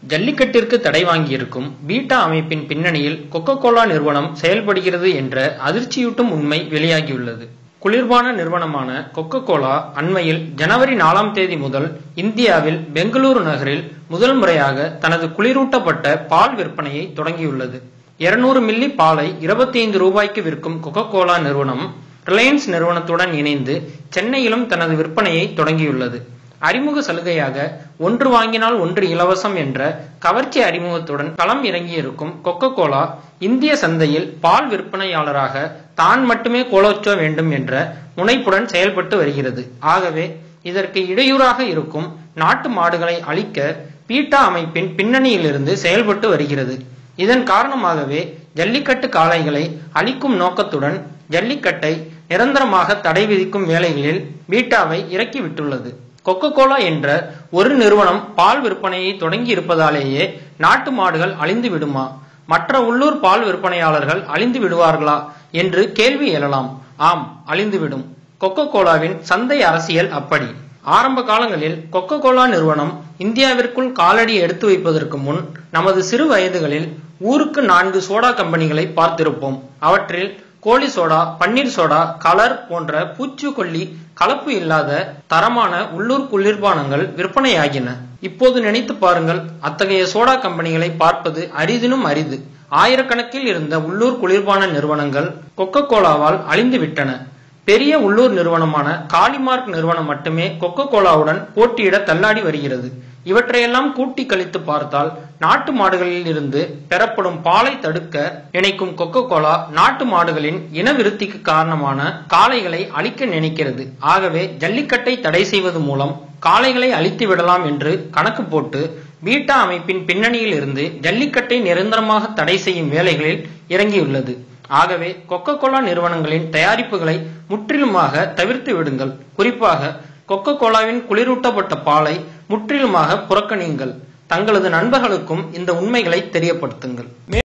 ஜல்லிக்கட்டிற்கு தடை வாங்கியிருக்கும் பீட்டா அமைப்பின் பின்னணியில் கொக்கோ கோலா நிறுவனம் செயல்படுகிறது என்ற அதிர்ச்சியூட்டும் உண்மை வெளியாகியுள்ளது குளிர்பான நிறுவனமான கொக்கோ கோலா அண்மையில் ஜனவரி நாலாம் தேதி முதல் இந்தியாவில் பெங்களூரு நகரில் முதல் முறையாக தனது குளிரூட்டப்பட்ட பால் விற்பனையை தொடங்கியுள்ளது இருநூறு மில்லி பாலை இருபத்தி ஐந்து ரூபாய்க்கு விற்கும் கொக்கோ கோலா நிறுவனம் ரிலையன்ஸ் நிறுவனத்துடன் இணைந்து சென்னையிலும் தனது விற்பனையை தொடங்கியுள்ளது அறிமுக சலுகையாக ஒன்று வாங்கினால் ஒன்று இலவசம் என்ற கவர்ச்சி அறிமுகத்துடன் களம் இறங்கியிருக்கும் கொக்கோ கோலா இந்திய சந்தையில் பால் விற்பனையாளராக தான் மட்டுமே கோலோச்ச வேண்டும் என்ற முனைப்புடன் செயல்பட்டு வருகிறது ஆகவே இதற்கு இடையூறாக இருக்கும் நாட்டு மாடுகளை அழிக்க பீட்டா அமைப்பின் பின்னணியிலிருந்து செயல்பட்டு வருகிறது இதன் காரணமாகவே ஜல்லிக்கட்டு காளைகளை அழிக்கும் நோக்கத்துடன் ஜல்லிக்கட்டை நிரந்தரமாக தடை விதிக்கும் வேலைகளில் பீட்டாவை இறக்கிவிட்டுள்ளது கொக்கோ கோலா என்ற ஒரு நிறுவனம் பால் விற்பனையை தொடங்கி இருப்பதாலேயே நாட்டு மாடுகள் அழிந்து விடுமா மற்ற உள்ளூர் பால் விற்பனையாளர்கள் அழிந்து விடுவார்களா என்று கேள்வி எழலாம் ஆம் அழிந்துவிடும் கொக்கோ கோலாவின் சந்தை அரசியல் அப்படி ஆரம்ப காலங்களில் கொக்கோ கோலா நிறுவனம் இந்தியாவிற்குள் காலடி எடுத்து வைப்பதற்கு முன் நமது சிறு வயதுகளில் ஊருக்கு நான்கு சோடா கம்பெனிகளை பார்த்திருப்போம் அவற்றில் கோழி சோடா பன்னீர் சோடா கலர் போன்ற பூச்சிக்கொல்லி கலப்பு இல்லாத தரமான உள்ளூர் குளிர்பானங்கள் விற்பனையாகின இப்போது நினைத்து பாருங்கள் அத்தகைய சோடா கம்பெனிகளை பார்ப்பது அரிதினும் அரிது ஆயிரக்கணக்கில் இருந்த உள்ளூர் குளிர்பான நிறுவனங்கள் கொக்கோ கோலாவால் அழிந்து விட்டன பெரிய உள்ளூர் நிறுவனமான காலிமார்க் நிறுவனம் மட்டுமே கொக்கோ கோலாவுடன் போட்டியிட தள்ளாடி வருகிறது இவற்றையெல்லாம் கூட்டி கழித்து பார்த்தால் நாட்டு மாடுகளில் இருந்து பெறப்படும் பாலை தடுக்க நினைக்கும் கொக்கோ கோலா நாட்டு மாடுகளின் இனவிருத்திக்கு காரணமான காளைகளை அழிக்க நினைக்கிறது ஆகவே ஜல்லிக்கட்டை தடை செய்வது மூலம் காளைகளை அழித்து விடலாம் என்று கணக்கு போட்டு பீட்டா அமைப்பின் பின்னணியில் இருந்து ஜல்லிக்கட்டை நிரந்தரமாக தடை செய்யும் வேலைகளில் இறங்கியுள்ளது ஆகவே கொக்கோ கோலா நிறுவனங்களின் தயாரிப்புகளை முற்றிலுமாக தவிர்த்து விடுங்கள் குறிப்பாக கொக்கோ கோலாவின் குளிரூட்டப்பட்ட பாலை முற்றிலுமாக புறக்கணியுங்கள் தங்களது நண்பர்களுக்கும் இந்த உண்மைகளை தெரியப்படுத்துங்கள்